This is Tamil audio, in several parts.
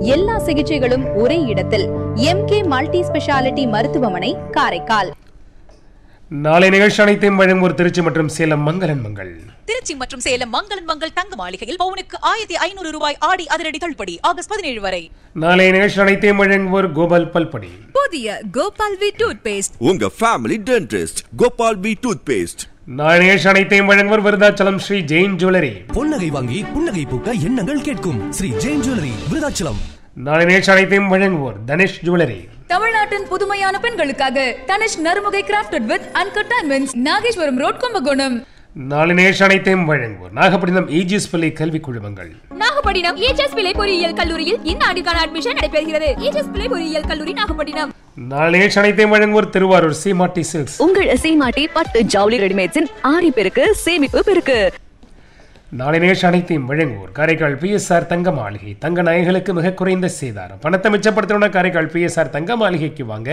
எல்லா சிகிச்சைகளும் ஒரே இடத்தில் எம்கே மல்டி ஸ்பெஷாலிட்டி மருத்துவமனை காரைக்கால் நாளை நிகழ்ச்சி அனைத்தையும் வழங்குவோர் திருச்சி மற்றும் சேலம் மங்களன் மங்கள் திருச்சி மற்றும் சேலம் மங்களன் மங்கள் தங்க மாளிகையில் பவுனுக்கு ஆயிரத்தி ஐநூறு ரூபாய் ஆடி அதிரடி தள்ளுபடி ஆகஸ்ட் பதினேழு வரை நாளை நிகழ்ச்சி அனைத்தையும் வழங்குவோர் கோபால் பல்படி புதிய கோபால் வி டூத் பேஸ்ட் உங்க family dentist Gopal B tooth paste நாளை நிகழ்ச்சி அனைத்தையும் வழங்குவோர் விருதாச்சலம் ஸ்ரீ ஜெயின் ஜுவல்லரி பொன்னகை வாங்கி புன்னகை பூக்க எண்ணங்கள் கேட்கும் ஸ்ரீ ஜெயின் ஜுவல்லரி விருதாச்சலம் நாளை நிகழ்ச்சி அனைத்தையும் வழங்குவோர் தனிஷ் ஜுவல்லரி தமிழ்நாட்டின் புதுமையான பெண்களுக்காக Tanishq Narumugai crafted with uncut diamonds Nageswaram road Kumbakonam நாளை நிகழ்ச்சி அனைத்தையும் வழங்குவோர் நாகப்பட்டினம் ஈஜிஎஸ் பள்ளி கல்வி குழுமங்கள் நாகப்பட்டினம் ஏஜஸ் பிள்ளை பொறியியல் கல்லூரியில் இந்த ஆண்டுக்கான அட்மிஷன் நடைபெறுகிறது ஏஜஸ் பிள்ளை பொறியியல் கல்லூரி நாகப்பட்டினம் நாளை நிகழ்ச்சி அனைத்தையும் வழங்குவோர் திருவாரூர் சீமாட்டி சில்க்ஸ் உங்கள் சீமாட்டி பட்டு ஜவுளி ரெடிமேட்ஸின் ஆரி பெருக்கு சேமிப்பு பெருக்கு நாளை நிகழ்ச்சி அனைத்தையும் வழங்குவோர் காரைக்கால் பிஎஸ்ஆர் தங்க மாளிகை தங்க நகைகளுக்கு மிக குறைந்த சேதாரம் பணத்தை மிச்சப்படுத்தணும்னா காரைக்கால் பிஎஸ்ஆர் தங்க மாளிகைக்கு வாங்க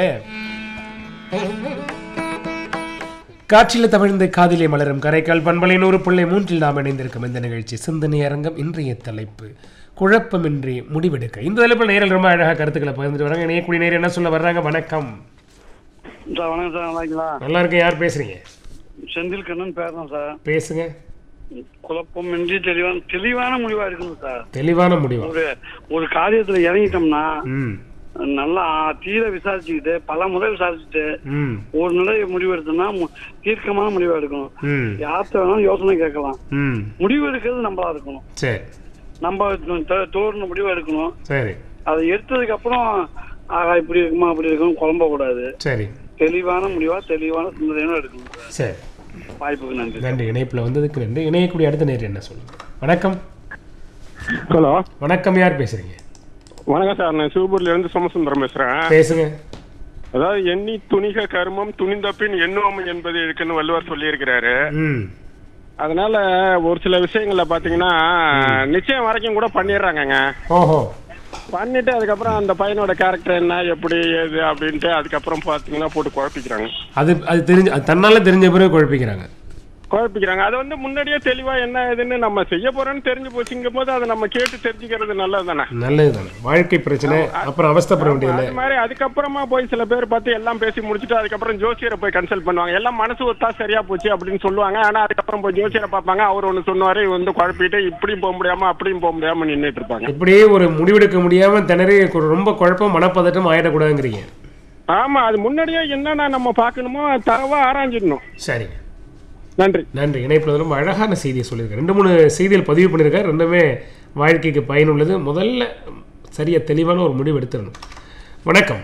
காற்றில் தவிழ்ந்து காதிலே மலரும் காரைக்கால் பண்பலை நூறு புள்ளை மூன்றில் நாம் இணைந்திருக்கும் இந்த நிகழ்ச்சி சிந்தனை அரங்கம் இன்றைய தலைப்பு குழப்பமின்றி முடிவெடுக்க இந்த தலைப்பில் நேரில் ரொம்ப அழகாக கருத்துக்களை பகிர்ந்துட்டு வராங்க இணையக்கூடிய நேரம் என்ன சொல்ல வர்றாங்க வணக்கம் சார் வணக்கம் சார் நல்லா இருக்கீங்களா நல்லா இருக்கு யார் பேசுறீங்க செந்தில் கண்ணன் பேசுறேன் சார் பேசுங்க குழப்பம் இன்றி தெளிவான தெளிவான முடிவா இருக்கணும் சார் தெளிவான முடிவா ஒரு ஒரு காரியத்துல இறங்கிட்டோம்னா ம் நல்லா தீர விசாரிச்சுக்கிட்டு பல முறை விசாரிச்சுட்டு ம் ஒரு நிலை முடிவு எடுத்தோம்னா மு- தீர்க்கமான முடிவா எடுக்கணும் ம் யார்கிட்ட வேணாலும் யோசனை கேட்கலாம் ம் முடிவு எடுக்கிறது நம்மளா இருக்கணும் சரி நம்ம தோ- தோணுன முடிவு எடுக்கணும் சரி அதை எடுத்ததுக்கு அப்புறம் ஆகா இப்படி இருக்குமா அப்படி இருக்கும் குழம்ப கூடாது சரி தெளிவான முடிவா தெளிவான சிந்தனையும் எடுக்கணும் சார் சரி வாய்ப்புக்கு நன்றி நன்றி இணைப்பில் வந்ததுக்கு நன்றி இணையக்கூடிய அடுத்த நேரம் என்ன சொல்லுங்க வணக்கம் ஹலோ வணக்கம் யார் பேசுறீங்க வணக்கம் சார் நான் சிவபூர்ல இருந்து சோமசுந்தரம் பேசுறேன் பேசுங்க அதாவது எண்ணி துணிக கர்மம் துணிந்த பின் எண்ணுவோம் என்பது இருக்குன்னு வள்ளுவர் சொல்லியிருக்கிறாரு ம் அதனால ஒரு சில விஷயங்கள்ல பாத்தீங்கன்னா நிச்சயம் வரைக்கும் கூட பண்ணிடுறாங்கங்க ஓஹோ பண்ணிட்டு அதுக்கப்புறம் அந்த பையனோட கேரக்டர் என்ன எப்படி ஏது அப்படின்ட்டு அதுக்கப்புறம் பாத்தீங்கன்னா போட்டு குழப்பிக்கிறாங்க அது அது தெரிஞ்சு அது தன்னால தெரிஞ்ச பிறகு குழப்பிக்கிறாங்க குழப்பிக்கிறாங்க அது வந்து முன்னாடியே தெளிவா என்ன ஏதுன்னு நம்ம செய்ய போறோம்னு தெரிஞ்சு போச்சுங்கும் போது அதை நம்ம கேட்டு தெரிஞ்சுக்கிறது நல்லது தானே நல்லது தானே வாழ்க்கை பிரச்சனை அப்புறம் அவஸ்தைப்பட வேண்டியதில்லை அது மாதிரி அதுக்கப்புறமா போய் சில பேர் பார்த்து எல்லாம் பேசி முடிச்சுட்டு அதுக்கப்புறம் ஜோசியரை போய் கன்சல்ட் பண்ணுவாங்க எல்லாம் மனசு ஒத்தா சரியா போச்சு அப்படின்னு சொல்லுவாங்க ஆனா அதுக்கப்புறம் போய் ஜோசியரை பார்ப்பாங்க அவர் ஒண்ணு சொன்னாரு இவன் வந்து குழப்பிட்டு இப்படியும் போக முடியாம அப்படியும் போக முடியாம நின்னுட்டு இருப்பாங்க இப்படியே ஒரு முடிவெடுக்க முடியாம திணறி கு- ரொம்ப குழப்பம் மனப்பதட்டம் ஆயிடக்கூடாதுங்கிறீங்க ஆமா அது முன்னாடியே என்னென்ன நம்ம பார்க்கணுமோ தரவா ஆராய்ஞ்சிடணும் சரிங்க நன்றி நன்றி இணைப்பில் வந்து ரொம்ப அழகான செய்தியை சொல்லியிருக்காரு ரெண்டு மூணு செய்திகள் பதிவு பண்ணியிருக்காரு ரெண்டுமே வாழ்க்கைக்கு பயனுள்ளது முதல்ல சரியா தெளிவான ஒரு முடிவு எடுத்துடணும் வணக்கம்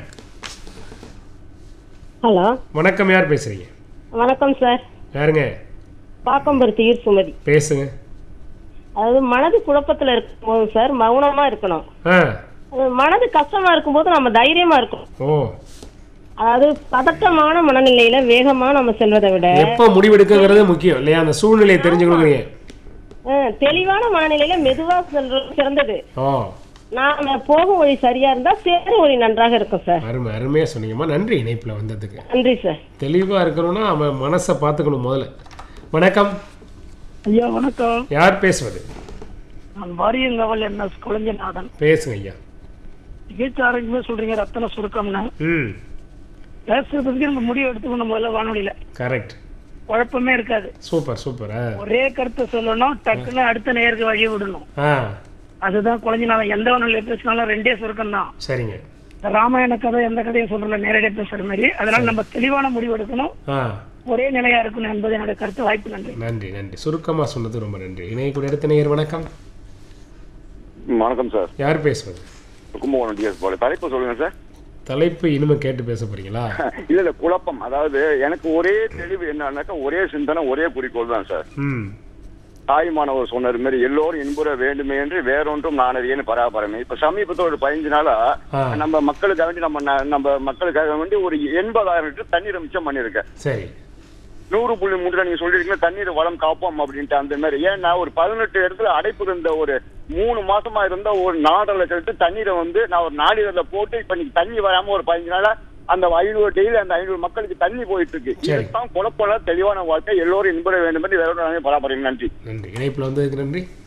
ஹலோ வணக்கம் யார் பேசுறீங்க வணக்கம் சார் யாருங்க பாக்கம்பருத்தியூர் சுமதி பேசுங்க அதாவது மனது குழப்பத்துல இருக்கும்போது சார் மௌனமா இருக்கணும் ஆ அது மனது கஷ்டமா இருக்கும்போது நம்ம தைரியமா இருக்கணும் ஓ அதாவது பதட்டமான மனநிலையில வேகமா நம்ம செல்வதை விட எப்போ முடிவெடுக்கங்கிறது முக்கியம் இல்லையா அந்த சூழ்நிலையை தெரிஞ்சுக்கணுங்கிறீங்க அஹ், தெளிவான மனநிலையில மெதுவா செல்றது சிறந்தது ஓ நாம போகும் வழி சரியா இருந்தா சேரும் வழி நன்றாக இருக்கும் சார் அருமை அருமையாக சொன்னீங்கம்மா நன்றி இணைப்பில் வந்ததுக்கு நன்றி சார் தெளிவாக இருக்கணும்னா அவன் மனசை பார்த்துக்கணும் முதல்ல வணக்கம் ஐயா வணக்கம் யார் பேசுவது நான் வாரியங்கவல் என்ன குழஞ்சநாதன் பேசுங்க ஐயா நிகழ்ச்சி ஆரோக்கியமே சொல்றீங்க ரத்தன சுருக்கம்னு ம் பேசுறதுக்கு நம்ம முடிவு எடுத்துக்கணும் முதல்ல வானொலியில கரெக்ட் குழப்பமே இருக்காது சூப்பர் சூப்பர் ஆ ஒரே கருத்தை சொல்லணும் டக்குன்னு அடுத்த நேருக்கு வழி விடணும் ஆ அதுதான் குழஞ்சினாலும் எந்த வானொலியில பேசினாலும் ரெண்டே சுருக்கம் தான் சரிங்க இந்த ராமாயண கதை எந்த கதையும் சொல்றல நேரடியாக பேசுற மாதிரி அதனால நம்ம தெளிவான முடிவு எடுக்கணும் ஆ ஒரே நிலையா இருக்கணும் என்பது என்னோட கருத்து வாய்ப்பு நன்றி நன்றி நன்றி சுருக்கமாக சொன்னது ரொம்ப நன்றி இணையக்கூடிய அடுத்த நேயர் வணக்கம் வணக்கம் சார் யார் பேசுவது கும்பகோணம் டிஎஸ் போல தலைப்பு சொல்லுங்க சார் தலைப்பு இனிமே கேட்டு பேச போறீங்களா இல்ல இல்ல குழப்பம் அதாவது எனக்கு ஒரே தெளிவு என்னன்னாக்கா ஒரே சிந்தனை ஒரே குறிக்கோள் தான் சார் ம் தாய்மானவர் சொன்னது மாதிரி எல்லோரும் இன்புற வேண்டுமே என்று வேறொன்றும் நானறியேன்னு பராபரமே இப்ப சமீபத்தில் ஒரு பதினஞ்சு நாளா ஆ. நம்ம மக்களுக்காக வேண்டி நம்ம ந- நம்ம மக்களுக்காக வேண்டி ஒரு எண்பதாயிரம் லிட்டர் தண்ணீர் மிச்சம் பண்ணிருக்கேன் சரி நூறு புள்ளி மூன்று நீங்க சொல்லிருக்கீங்க தண்ணீர் வளம் காப்போம் அப்படின்ட்டு அந்த மாதிரி ஏன்னா ஒரு பதினெட்டு இடத்துல அடைப்பு இருந்த ஒரு மூணு மாசமா இருந்த ஒரு நாலரை லட்சம் லிட்டர் தண்ணீரை வந்து நான் ஒரு நாளிதழ்ல போட்டு இப்ப இன்னைக்கு தண்ணி வராம ஒரு பதினஞ்சு நாளா அந்த ஐநூறு டெய்லி அந்த ஐநூறு மக்களுக்கு தண்ணி போயிட்டு இருக்கு சரி. இதுதான் குழப்பம் தெளிவான வாழ்க்கை எல்லோரும் இன்புற வேண்டும் என்று வேற ஒரு பராபரம் நன்றி நன்றி இணைப்பில் வந்ததுக்கு நன்றி